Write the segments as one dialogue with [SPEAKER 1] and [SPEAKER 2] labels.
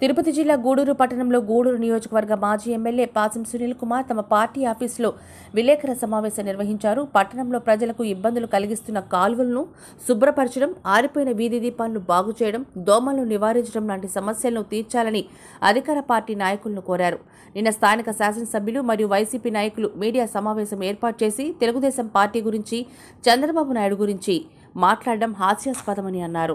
[SPEAKER 1] తిరుపతి జిల్లా గూడూరు పట్టణంలో గూడూరు నియోజకవర్గ మాజీ ఎమ్మెల్యే పాసం సునీల్ కుమార్ తమ పార్టీ ఆఫీసులో విలేకరుల సమావేశం నిర్వహించారు పట్టణంలో ప్రజలకు ఇబ్బందులు కలిగిస్తున్న కాలువలను శుభ్రపరచడం ఆరిపోయిన వీధి దీపాలను బాగు చేయడం దోమలను నివారించడం లాంటి సమస్యలను తీర్చాలని అధికార పార్టీ నాయకులను కోరారు నిన్న స్థానిక శాసనసభ్యులు మరియు వైసీపీ నాయకులు మీడియా సమావేశం ఏర్పాటు చేసి తెలుగుదేశం పార్టీ గురించి చంద్రబాబు నాయుడు గురించి మాట్లాడడం హాస్యాస్పదమని అన్నారు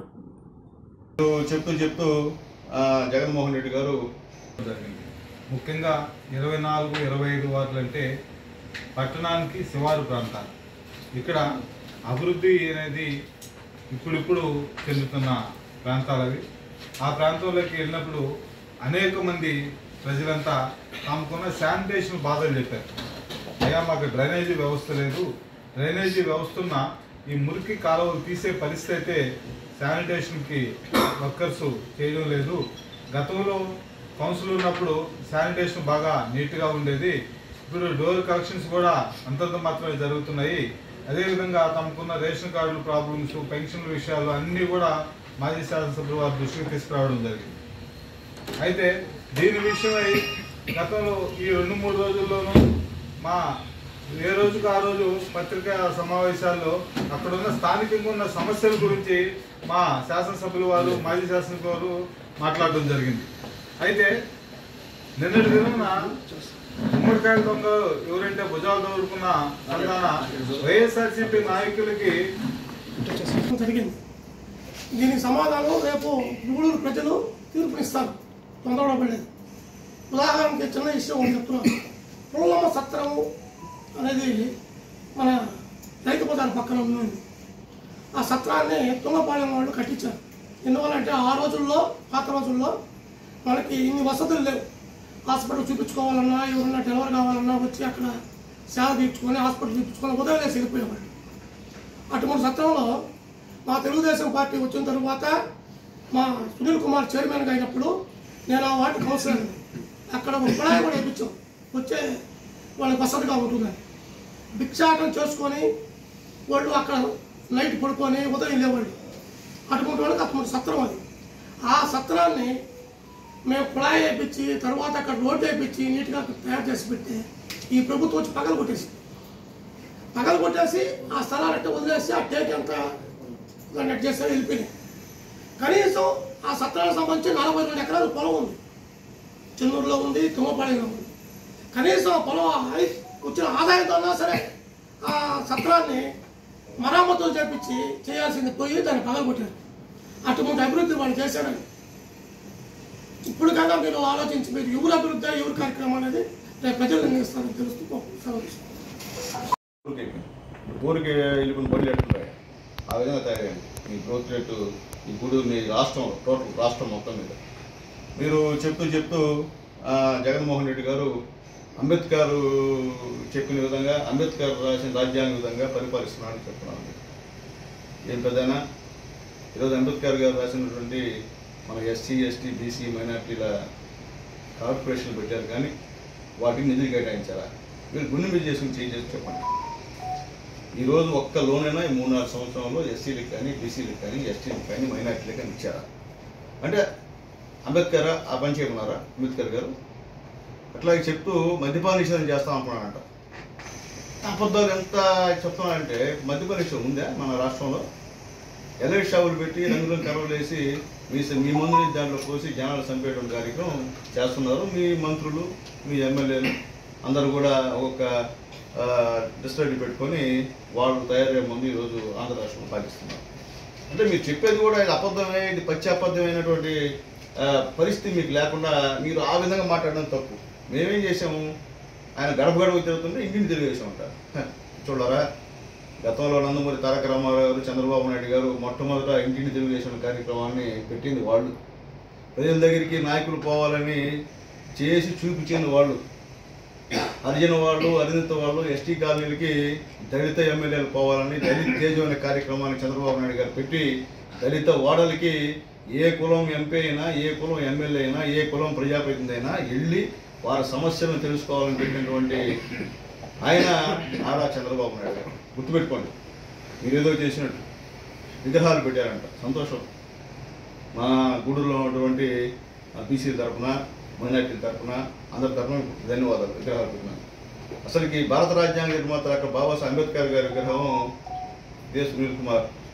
[SPEAKER 2] చెప్తూ చెప్తూ ఆ, జగన్మోహన్ రెడ్డి గారు
[SPEAKER 3] జరిగింది ముఖ్యంగా ఇరవై నాలుగు ఇరవై ఐదు వార్డులు అంటే పట్టణానికి శివారు ప్రాంతాలు ఇక్కడ అభివృద్ధి అనేది ఇప్పుడిప్పుడు చెందుతున్న ప్రాంతాలు అవి ఆ ప్రాంతంలోకి వెళ్ళినప్పుడు అనేక మంది ప్రజలంతా తమకున్న శానిటేషన్ బాధలు చెప్పారు అయ్యా మాకు డ్రైనేజీ వ్యవస్థ లేదు డ్రైనేజీ వ్యవస్థ ఉన్న ఈ మురికి కాలువలు తీసే పరిస్థితి అయితే శానిటేషన్కి వర్కర్స్ చేయడం లేదు గతంలో కౌన్సిల్ ఉన్నప్పుడు శానిటేషన్ బాగా నీట్గా ఉండేది ఇప్పుడు డోర్ కలెక్షన్స్ కూడా అంతంత మాత్రమే జరుగుతున్నాయి అదేవిధంగా తమకున్న రేషన్ కార్డుల ప్రాబ్లమ్స్ పెన్షన్ల విషయాలు అన్నీ కూడా మాజీ శాసనసభ్యులు వారి దృష్టికి తీసుకురావడం జరిగింది అయితే దీని విషయమై గతంలో ఈ రెండు మూడు రోజుల్లోనూ మా ఏ రోజుకు ఆ రోజు పత్రికా సమావేశాల్లో అక్కడ ఉన్న స్థానికంగా ఉన్న సమస్యల గురించి మా శాసనసభ్యులు వారు మాజీ శాసనసభ్యులు వారు మాట్లాడడం జరిగింది అయితే నిన్నటి దినమున గుమ్మడికాయల దొంగ ఎవరంటే భుజాలు దొరుకున్న సంధాన వైఎస్ఆర్సీపీ నాయకులకి
[SPEAKER 4] జరిగింది దీనికి సమాధానం రేపు గూడూరు ప్రజలు తీర్పునిస్తారు తొందరపడలేదు ఉదాహరణకి చిన్న విషయం ఒకటి చెప్తున్నాను పుల్లమ్మ సత్రము అనేది మన రైతు బజార్ పక్కన ఉంది ఆ సత్రాన్ని తుంగపాలెం వాళ్ళు కట్టించారు ఎందువల్ల అంటే ఆ రోజుల్లో పాత రోజుల్లో మనకి ఇన్ని వసతులు లేవు హాస్పిటల్ చూపించుకోవాలన్నా ఎవరన్నా డెలివరీ కావాలన్నా వచ్చి అక్కడ సేవ తీర్చుకొని హాస్పిటల్ చూపించుకొని ఉదయం వేసి వెళ్ళిపోయేవాళ్ళు అటువంటి సత్రంలో మా తెలుగుదేశం పార్టీ వచ్చిన తర్వాత మా సునీల్ కుమార్ చైర్మన్గా అయినప్పుడు నేను ఆ వార్డు కౌన్సిలర్ అక్కడ ఒక కుళాయి కూడా వేయించాం వచ్చే వాళ్ళకి వసతిగా ఉంటుందని భిక్షాటం చేసుకొని వాళ్ళు అక్కడ నైట్ పడుకొని ఉదయం వెళ్ళేవాళ్ళు అటువంటి వాళ్ళకి అటువంటి సత్రం అది ఆ సత్రాన్ని మేము కుళాయి వేయించి తర్వాత అక్కడ రోడ్డు వేయించి నీట్గా తయారు చేసి పెడితే ఈ ప్రభుత్వం వచ్చి పగలు కొట్టేసి పగలు కొట్టేసి ఆ స్థలాలంటే వదిలేసి ఆ టేక్ అంతా నెట్ చేస్తే వెళ్ళిపోయినాయి కనీసం ఆ సత్రానికి సంబంధించి నలభై రెండు ఎకరాలు పొలం ఉంది చెన్నూరులో ఉంది తుమ్మపాళెంలో ఉంది కనీసం ఆ పొలం ఐ- వచ్చిన ఆదాయంతో ఉన్నా సరే ఆ సత్రాన్ని మరామతులు చేపించి చేయాల్సింది పోయి దాన్ని పగలు కొట్టారు అటువంటి అభివృద్ధి వాళ్ళు చేశారని ఇప్పుడు కన్నా మీరు ఆలోచించి మీరు ఎవరు అభివృద్ధి ఎవరు కార్యక్రమం అనేది రేపు ప్రజలు నిర్ణయిస్తారని తెలుస్తూ సెలవు తీసుకుంటాను.
[SPEAKER 2] ఊరికి ఊరికి వెళ్ళిపోయిన బడులు ఎట్లుంటాయి ఆ విధంగా తయారైంది మీ గ్రోత్ రేటు ఈ గూడూరు మీ రాష్ట్రం టోటల్ రాష్ట్రం మొత్తం మీద మీరు చెప్తూ చెప్తూ ఆ, జగన్మోహన్ రెడ్డి గారు అంబేద్కర్ చెప్పిన విధంగా అంబేద్కర్ రాసిన రాజ్యాంగ విధంగా పరిపాలిస్తున్నారని చెప్తున్నాను ఏం పెద్దనా ఈరోజు అంబేద్కర్ గారు రాసినటువంటి మన ఎస్సీ ఎస్టీ బీసీ మైనార్టీల కార్పొరేషన్ పెట్టారు కానీ వాటికి నిధులు కేటాయించారా మీరు గుండె మీద చేసుకుని చేంజ్ చేసి చెప్పండి ఈరోజు ఒక్క లోనైనా ఈ మూడు నాలుగు సంవత్సరంలో ఎస్సీలకు కానీ బీసీలకు కానీ ఎస్టీలకు కానీ మైనార్టీలకు కానీ ఇచ్చారా అంటే అంబేద్కర్ ఆ పని చేయమన్నారా అంబేద్కర్ గారు అట్లాగే చెప్తూ మద్యపాన నిషేధం చేస్తాం అనుకున్నానంట అబద్ధాలు ఎంత చెప్తున్నానంటే మద్యపాన నిషేధం ఉందా మన రాష్ట్రంలో ఎలైట్ షాపులు పెట్టి రంగులను కర్రలు వేసి మీ మీ మందుని దాంట్లో పోసి జనాలు చంపేయడం కార్యక్రమం చేస్తున్నారు మీ మంత్రులు మీ ఎమ్మెల్యేలు అందరూ కూడా ఒక్కొక్క డిస్టర్బ్ పెట్టుకొని వాళ్ళు తయారయ్యే ముందు ఈరోజు ఆంధ్ర రాష్ట్రంలో పాటిస్తున్నారు అంటే మీరు చెప్పేది కూడా ఇది అబద్ధమే ఇది పచ్చి అబద్ధమైనటువంటి ఆ, పరిస్థితి మీకు లేకుండా మీరు ఆ విధంగా మాట్లాడడం తప్పు మేమేం చేసాము ఆయన గడప గడప తిరుగుతుంటే ఇంటిని తిరిగేసామంట హ, చూడరా గతంలో నందమూరి తారక రామారావు గారు చంద్రబాబు నాయుడు గారు మొట్టమొదట ఇంటిని తెలుగుదేశం కార్యక్రమాన్ని పెట్టింది వాళ్ళు ప్రజల దగ్గరికి నాయకులు పోవాలని చేసి చూపించింది వాళ్ళు హరిజన వాళ్ళు అరిజిత వాళ్ళు ఎస్టీ కాలనీలకి దళిత ఎమ్మెల్యేలు పోవాలని దళిత తేజం అనే కార్యక్రమాన్ని చంద్రబాబు నాయుడు గారు పెట్టి దళిత వాడలకి ఏ కులం ఎంపీ అయినా ఏ కులం ఎమ్మెల్యే అయినా ఏ కులం ప్రజాప్రతినిధి అయినా వెళ్ళి వారి సమస్యలను తెలుసుకోవాలని పెట్టినటువంటి ఆయన ఆరా చంద్రబాబు నాయుడు గారు గుర్తుపెట్టుకోండి మీరు ఏదో చేసినట్టు విగ్రహాలు పెట్టారంట సంతోషం మా గూడూరులో ఉన్నటువంటి బీసీ తరఫున మైనార్టీ తరఫున అందరి తరఫున ధన్యవాదాలు విగ్రహాలు పెట్టినాను అసలుకి భారత రాజ్యాంగ నిర్మాత డాక్టర్ బాబాసాహెబ్ అంబేద్కర్ గారి విగ్రహం దే సునీల్ కుమార్